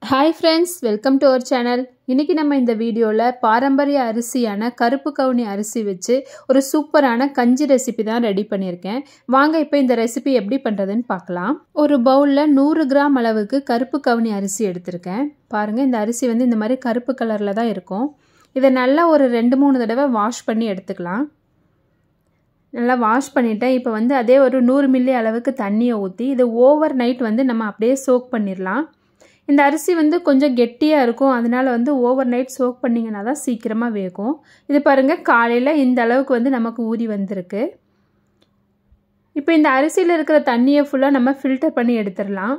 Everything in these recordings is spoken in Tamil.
hi friends welcome to our channel இன்றைக்கி நம்ம இந்த வீடியோவில் பாரம்பரிய அரிசியான கருப்பு கவுனி அரிசி வச்சு ஒரு சூப்பரான கஞ்சி ரெசிபி தான் ரெடி பண்ணியிருக்கேன் வாங்க இப்போ இந்த ரெசிபி எப்படி பண்ணுறதுன்னு பார்க்கலாம் ஒரு பவுலில் நூறு கிராம் அளவுக்கு கருப்பு கவுனி அரிசி எடுத்திருக்கேன் பாருங்கள் இந்த அரிசி வந்து இந்த மாதிரி கருப்பு கலரில் தான் இருக்கும் இதை நல்லா ஒரு ரெண்டு மூணு தடவை வாஷ் பண்ணி எடுத்துக்கலாம் நல்லா வாஷ் பண்ணிவிட்டேன் இப்போ வந்து அதே ஒரு நூறு மில்லி அளவுக்கு தண்ணியை ஊற்றி இது ஓவர் நைட் வந்து நம்ம அப்படியே சோக் பண்ணிடலாம் இந்த அரிசி வந்து கொஞ்சம் கெட்டியாக இருக்கும் அதனால் வந்து ஓவர் நைட் சோக் பண்ணிங்கன்னா தான் சீக்கிரமாக வேகும் இது பாருங்கள் காலையில் இந்த அளவுக்கு வந்து நமக்கு ஊறி வந்திருக்கு இப்போ இந்த அரிசியில் இருக்கிற தண்ணியை ஃபுல்லாக நம்ம ஃபில்டர் பண்ணி எடுத்துடலாம்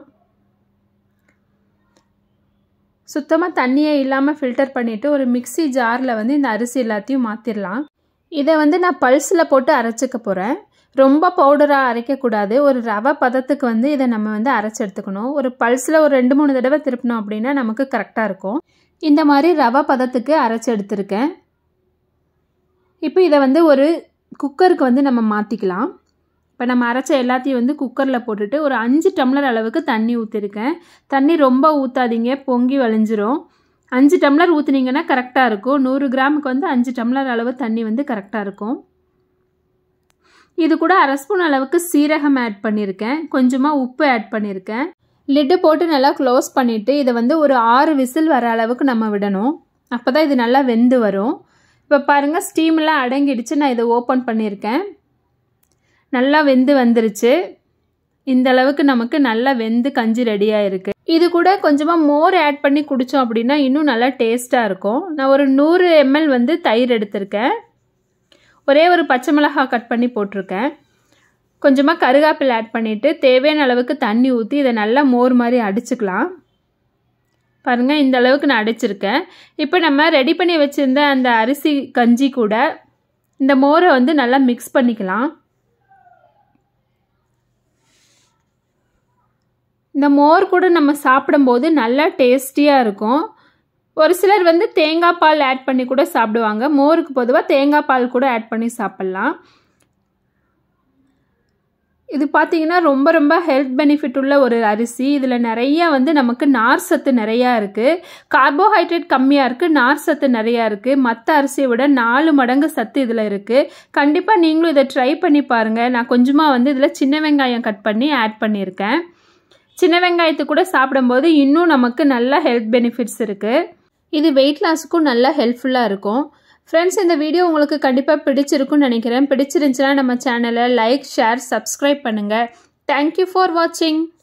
சுத்தமாக தண்ணியே இல்லாமல் ஃபில்டர் பண்ணிவிட்டு ஒரு மிக்சி ஜாரில் வந்து இந்த அரிசி எல்லாத்தையும் மாற்றிடலாம் இதை வந்து நான் பல்ஸில் போட்டு அரைச்சிக்க போகிறேன் ரொம்ப பவுடராக அரைக்கக்கூடாது ஒரு ரவை பதத்துக்கு வந்து இதை நம்ம வந்து அரைச்சி எடுத்துக்கணும் ஒரு பல்ஸில் ஒரு ரெண்டு மூணு தடவை திருப்பினோம் அப்படின்னா நமக்கு கரெக்டாக இருக்கும் இந்த மாதிரி ரவை பதத்துக்கு அரைச்சி எடுத்திருக்கேன் இப்போ இதை வந்து ஒரு குக்கருக்கு வந்து நம்ம மாற்றிக்கலாம் இப்போ நம்ம அரைச்ச எல்லாத்தையும் வந்து குக்கரில் போட்டுட்டு ஒரு அஞ்சு டம்ளர் அளவுக்கு தண்ணி ஊற்றிருக்கேன் தண்ணி ரொம்ப ஊற்றாதீங்க பொங்கி வலிஞ்சிரும் அஞ்சு டம்ளர் ஊற்றுனீங்கன்னா கரெக்டாக இருக்கும் நூறு கிராமுக்கு வந்து அஞ்சு டம்ளர் அளவு தண்ணி வந்து கரெக்டாக இருக்கும் இது கூட அரை ஸ்பூன் அளவுக்கு சீரகம் ஆட் பண்ணியிருக்கேன் கொஞ்சமாக உப்பு ஆட் பண்ணியிருக்கேன் லிட்டு போட்டு நல்லா க்ளோஸ் பண்ணிவிட்டு இதை வந்து ஒரு ஆறு விசில் வர அளவுக்கு நம்ம விடணும் அப்போ தான் இது நல்லா வெந்து வரும் இப்போ பாருங்கள் ஸ்டீம்லாம் அடங்கிடுச்சு நான் இதை ஓப்பன் பண்ணியிருக்கேன் நல்லா வெந்து வந்துருச்சு இந்த அளவுக்கு நமக்கு நல்லா வெந்து கஞ்சி ரெடியாக இருக்குது இது கூட கொஞ்சமாக மோர் ஆட் பண்ணி குடித்தோம் அப்படின்னா இன்னும் நல்லா டேஸ்ட்டாக இருக்கும் நான் ஒரு நூறு எம்எல் வந்து தயிர் எடுத்திருக்கேன் ஒரே ஒரு பச்சை மிளகாய் கட் பண்ணி போட்டிருக்கேன் கொஞ்சமாக கருகாப்பில் ஆட் பண்ணிவிட்டு தேவையான அளவுக்கு தண்ணி ஊற்றி இதை நல்லா மோர் மாதிரி அடிச்சுக்கலாம் பாருங்கள் இந்த அளவுக்கு நான் அடிச்சிருக்கேன் இப்போ நம்ம ரெடி பண்ணி வச்சுருந்த அந்த அரிசி கஞ்சி கூட இந்த மோரை வந்து நல்லா மிக்ஸ் பண்ணிக்கலாம் இந்த மோர் கூட நம்ம சாப்பிடும்போது நல்லா டேஸ்டியாக இருக்கும் ஒரு சிலர் வந்து தேங்காய் பால் ஆட் பண்ணி கூட சாப்பிடுவாங்க மோருக்கு பொதுவாக தேங்காய் பால் கூட ஆட் பண்ணி சாப்பிட்லாம் இது பார்த்திங்கன்னா ரொம்ப ரொம்ப ஹெல்த் பெனிஃபிட் உள்ள ஒரு அரிசி இதில் நிறையா வந்து நமக்கு நார் சத்து நிறையா இருக்குது கார்போஹைட்ரேட் கம்மியாக இருக்குது நார் சத்து நிறையா இருக்குது மற்ற அரிசியை விட நாலு மடங்கு சத்து இதில் இருக்குது கண்டிப்பாக நீங்களும் இதை ட்ரை பண்ணி பாருங்கள் நான் கொஞ்சமாக வந்து இதில் சின்ன வெங்காயம் கட் பண்ணி ஆட் பண்ணியிருக்கேன் சின்ன வெங்காயத்து கூட சாப்பிடும்போது இன்னும் நமக்கு நல்ல ஹெல்த் பெனிஃபிட்ஸ் இருக்குது இது வெயிட் லாஸுக்கும் நல்லா ஹெல்ப்ஃபுல்லாக இருக்கும் ஃப்ரெண்ட்ஸ் இந்த வீடியோ உங்களுக்கு கண்டிப்பாக பிடிச்சிருக்குன்னு நினைக்கிறேன் பிடிச்சிருந்துச்சுன்னா நம்ம சேனலை லைக் ஷேர் சப்ஸ்கிரைப் பண்ணுங்கள் தேங்க்யூ ஃபார் வாட்சிங்